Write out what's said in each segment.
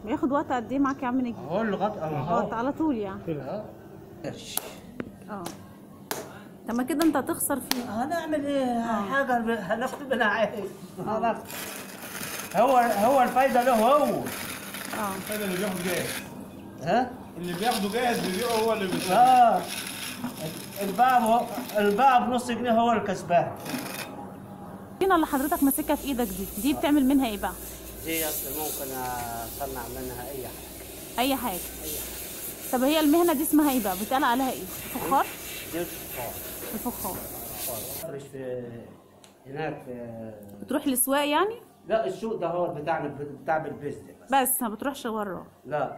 بياخد وقت قد ايه معاك يا عم نجيب اهو لغايه اهو وقت على طول يعني أهو. قرش. اه طب ما كده انت هتخسر فيه هنعمل ايه حاجه هناخد منها عيش هناخد هو هو الفايده له هو اه هذا اللي بياخد جاهز ها اللي بياخده جاهز بيبيعه هو اللي بيصرف اه الباع هو الباع بنص جنيه هو الكسبان السكينه اللي حضرتك ماسكها في ايدك دي دي بتعمل منها ايه بقى دي ممكن اصنع منها اي حاجه اي حاجه طب هي المهنه دي اسمها ايه بقى بيتقال عليها ايه فخار دي الفخار الفخار افرش في هناك في بتروح لسواق يعني لا السوق ده هو بتاعنا بتاع بالبيز ده بس بس ما بتروحش وراه لا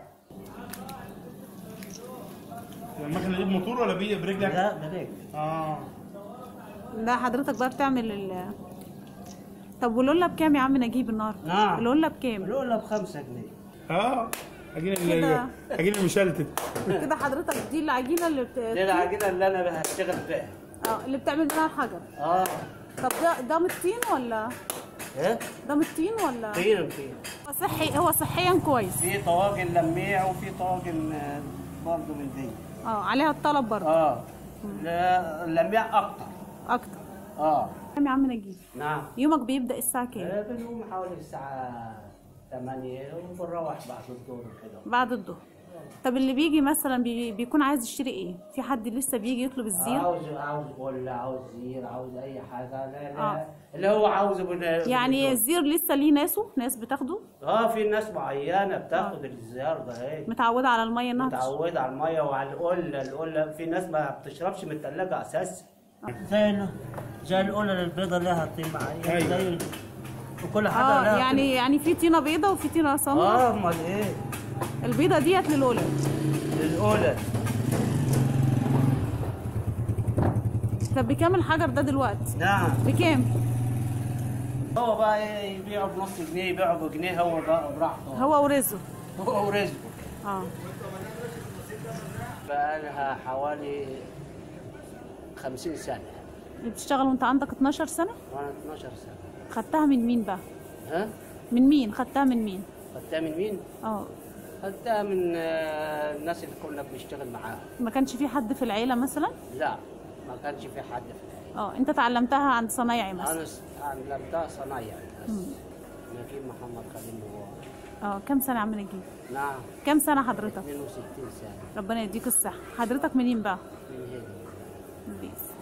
المكنه دي بموتور ولا بي- برجلك؟ لا بريك اه لا حضرتك بقى بتعمل ال طب واللولا بكام يا عم نجيب النهارده نعم. اللولا بكام الاولى بخمسة جنيه اه عجين كده. ال- عجين المشلتت كده حضرتك دي العجينه اللي بت... دي العجينه اللي انا هشتغل بيها اه اللي بتعمل منها الحجر اه طب ده ده من الطين ولا ايه ده من الطين ولا طين طين هو صحي هو صحيا كويس في طواجن لميع وفي طواجن آه، برضه من دي اه عليها الطلب برضه اه لا اللميع اكتر اكتر اه كام يا عم نجيب نعم يومك بيبدا الساعه كام آه، بنقوم حوالي الساعة 8 وبنروح بعد الظهر كده بعد الظهر طب اللي بيجي مثلا بي... بيكون عايز يشتري ايه في حد لسه بيجي يطلب الزير عاوز عاوز ولا عاوز زير عاوز اي حاجة لا لا آه. اللي هو عاوزه بن... يعني بن- الزير لسه ليه ناسه ناس بتاخده اه في ناس معينة بتاخد الزيار ده هيك متعوده على الميه انها تشرب. متعودة على المية وعلى القلة القلة في ناس ما بتشربش من الثلاجة أساسا زي ال- زي القلة البيضة لها طين معين أيوة. زي ال- وكل حاجة اه لها يعني يعني في طينه بيضه وفي طينه سمراء اه امال ايه البيضه ديت للولد الأولى طب بكام الحجر ده دلوقتي نعم بكام هو بقى ايه يبيعه بنص جنيه يبيعه بجنيه هو بقى براحته هو ورزقه هو ورزقه اه بقى لها حوالي 50 سنة بتشتغل وانت عندك 12 سنه وانا 12 سنة خدتها من مين بقى ها؟ من مين خدتها من مين خدتها من مين؟ اه خدتها من آه، الناس اللي كنا بنشتغل معاهم ما كانش في حد في العيله مثلا لا ما كانش في حد في العيلة اه انت اتعلمتها عند صنايعي مثلا انا س- علمتها صنايع بس نجيب محمد خليل هو اه كام سنه يا عم نجيب نعم كام سنه حضرتك 62 سنة ربنا يديك الصحه حضرتك منين بقى من هنا بيس